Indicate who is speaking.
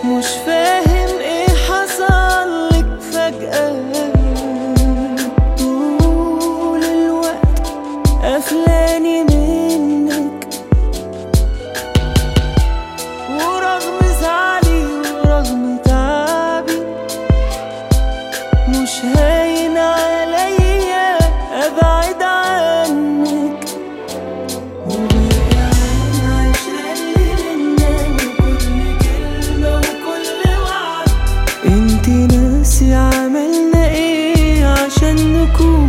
Speaker 1: مش فاهم ايه حصل لك فجأة طول الوقت قفلاني منك ورغم زعلي ورغم تعبي مش هاين عليا ابعد عنك وباقي على العشرة اللي بينا وكل كلمة وكل وعد انتي ناسي عملنا ايه عشان نكون